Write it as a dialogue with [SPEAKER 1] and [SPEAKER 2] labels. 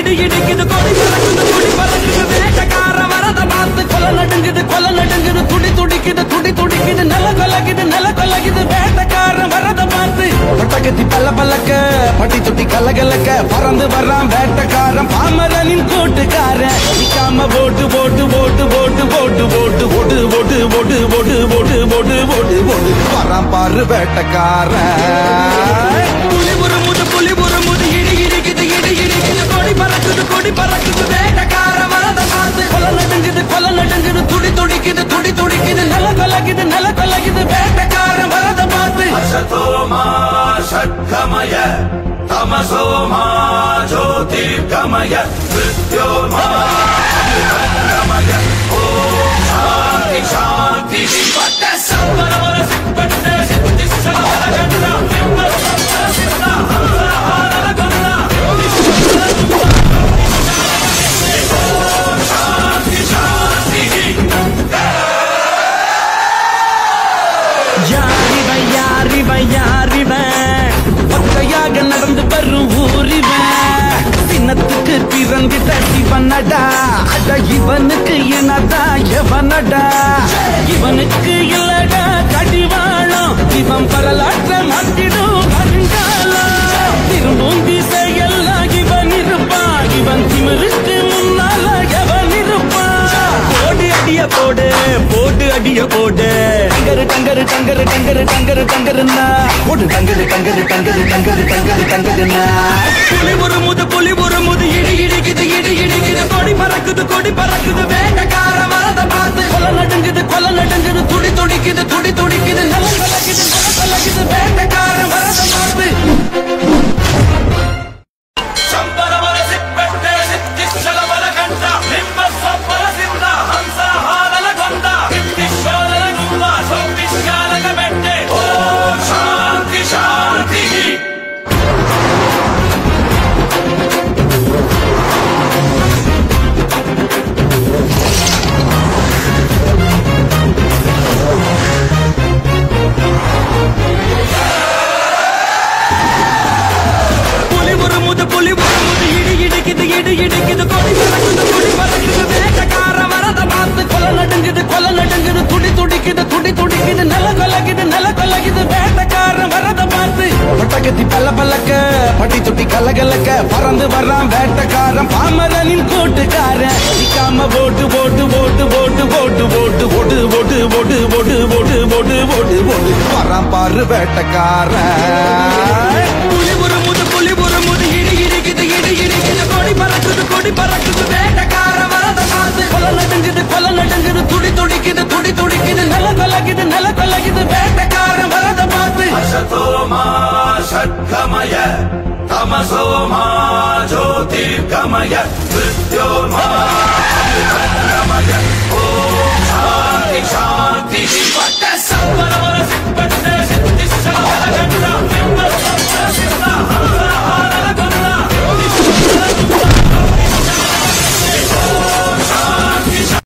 [SPEAKER 1] இடி இடிக்குது கொடி பறக்குது துடி பறக்குது வேட்டக்கார வரத பார்த்து கொலை நடுங்குது கொலை நடுங்குது துடி துடிக்குது துடி துடிக்குது நில கொலகுது நில கொலகுது வேட்டக்காரன் வரத பார்த்து பட்டகத்தி பல்ல பல்லக்க பட்டி தொட்டி கலகலக்க பறந்து வர்றான் வேட்டக்காரன் பாமரனின் கூட்டுக்காரன் நிக்காம போட்டு போட்டு போட்டு போட்டு போட்டு போட்டு போட்டு போட்டு போட்டு போட்டு போட்டு போட்டு போட்டு போட்டு வரான் பாரு வேட்டக்காரன் புலி முது புலி முது இடி இடிக்குது இடி இடிக்குது கொடி பறக்குது கொடி பறக்குது வேட்டக்கார வரத பார்த்து கொலை நடுங்குது கொலை நடுங்குது துடி துடிக்குது துடி துடிக்குது நில கொலகுது நில கொலகுது வேட்டக்கார வரத பார்த்து
[SPEAKER 2] असतोमा षट्कमय तमसोमा ज्योतिर्गमय मृत्योर्मा अमृतङ्गमय ॐ शान्ति शान्ति पट्ट सत्वरवर सिद्धपट्ट सिद्धि सलवर गन्ध बिम्ब सत्तर सिद्ध हर हर गन्ध शान्ति शान्ति
[SPEAKER 1] யாரிவன் யாரிவன் யாரிவன் ஒத்தையாக நடந்து வரும் ஊரிவன் சின்னத்துக்கு பிறந்திட்ட சிவனடா அட இவனுக்கு என்னடா எவனடா இவனுக்கு இல்லடா கடிவாளம் இவன் வரலாற்ற மாட்டிடும் வருங்காலம் திரும்பும் திசையெல்லாம் இவன் இருப்பான் இவன் திமிருக்கு முன்னால எவன் இருப்பான் போடு அடிய போடு போடு அடிய போடு டங்கரு டங்கரு டங்கரு டங்கரு டங்கரு டங்கருன்னா போடு டங்கரு டங்கரு டங்கரு டங்கரு டங்கரு டங்கருன்னா புலி ஒரு முது புலி ஒரு முது இடி இடிக்குது இடி இடிக்குது கொடி பறக்குது கொடி பறக்குது வேட்டக்கார வரத பார்த்து கொலை நடுங்குது கொலை நடுங்குது துடி துடிக்குது துடி துடிக்குது நல்ல கலக்குது நல்ல கலக்குது வேட்டக்கார வரத பார்த்து
[SPEAKER 2] शम्बरवर सिद्धपट्ट सिद्धि सलवर गन्ध बिम्ब सत्वर सिद्ध हंस हारल गन्ध कित्तिश्वरल गुम्ब सौतिश्यालक बेट्टे ॐ शान्ति शान्तिः
[SPEAKER 1] புலி ஒரு முது புலி ஒரு முது இடி இடிக்குது இடி இடிக்குது கொடி பறக்குது கொடி பறக்குது வேட்டக்கார வரத பார்த்து கொலை நடுங்குது கொலை நடுங்குது துடி துடிக்குது துடி துடிக்குது நில கொலகுது நில கொலகுது வேட்டக்கார வரத பார்த்து பட்டகத்தி பல்ல பல்லக்க பட்டி தொட்டி கலகலக்க பறந்து வர்றான் வேட்டக்காரன் பாமரனின் கூட்டுக்காரன் நிக்காம போட்டு போட்டு போட்டு போட்டு போட்டு போட்டு போட்டு போட்டு போட்டு போட்டு போட்டு போட்டு போட்டு போட்டு வரான் பாரு வேட்டக்காரன் புலி ஒரு முது புலி ஒரு முது இடி இடிக்குது இடி இடிக்குது கொடி பறக்குது கொடி பறக்குது வேட்டக்கார வரத பார்த்து கொலை நடுங்குது கொலை நடுங்குது துடி துடிக்குது துடி துடிக்குது நில கொலகுது நில கொலகுது வேட்டக்கார வரத பார்த்து
[SPEAKER 2] असतोमा षट्कमय तमसोमा ज्योतिर्गमय मृत्योर्मा अमृतङ्गमय ॐ शान्ति शान्ति पट्ट सत्वरवर